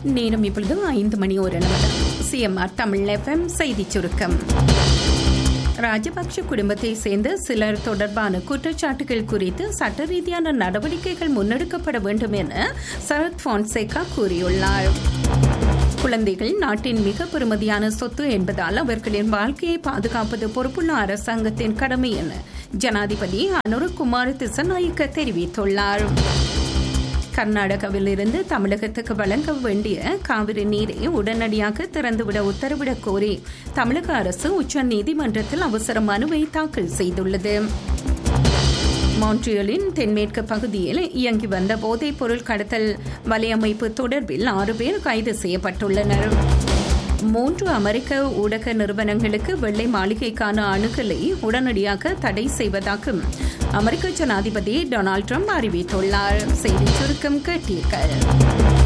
நேரம் இப்பொழுது ஐந்து மணி ஒரு நிமிடம் சிஎம்ஆர் தமிழ் எஃப்எம் செய்திச் சுருக்கம் ராஜபக்ஷ குடும்பத்தை சேர்ந்த சிலர் தொடர்பான குற்றச்சாட்டுகள் குறித்து சட்ட ரீதியான நடவடிக்கைகள் முன்னெடுக்கப்பட வேண்டும் என சரத் பான்சேகா கூறியுள்ளார் குழந்தைகள் நாட்டின் மிக பெருமதியான சொத்து என்பதால் அவர்களின் வாழ்க்கையை பாதுகாப்பது பொறுப்புள்ள அரசாங்கத்தின் கடமை என ஜனாதிபதி அனுரகுமார் திசநாயக்க தெரிவித்துள்ளார் கர்நாடகாவில் இருந்து தமிழகத்துக்கு வழங்க வேண்டிய காவிரி நீரை உடனடியாக திறந்துவிட உத்தரவிடக் கோரி தமிழக அரசு உச்ச நீதிமன்றத்தில் அவசர மனுவை தாக்கல் செய்துள்ளது மான்ட்ரியலின் தென்மேற்கு பகுதியில் இயங்கி வந்த போதைப் பொருள் கடத்தல் வலையமைப்பு தொடர்பில் ஆறு பேர் கைது செய்யப்பட்டுள்ளனர் மூன்று அமெரிக்க ஊடக நிறுவனங்களுக்கு வெள்ளை மாளிகைக்கான அணுகலை உடனடியாக தடை செய்வதாக அமெரிக்க ஜனாதிபதி டொனால்ட் ட்ரம்ப் அறிவித்துள்ளார் செய்திச் சுருக்கம் கேட்டீர்கள்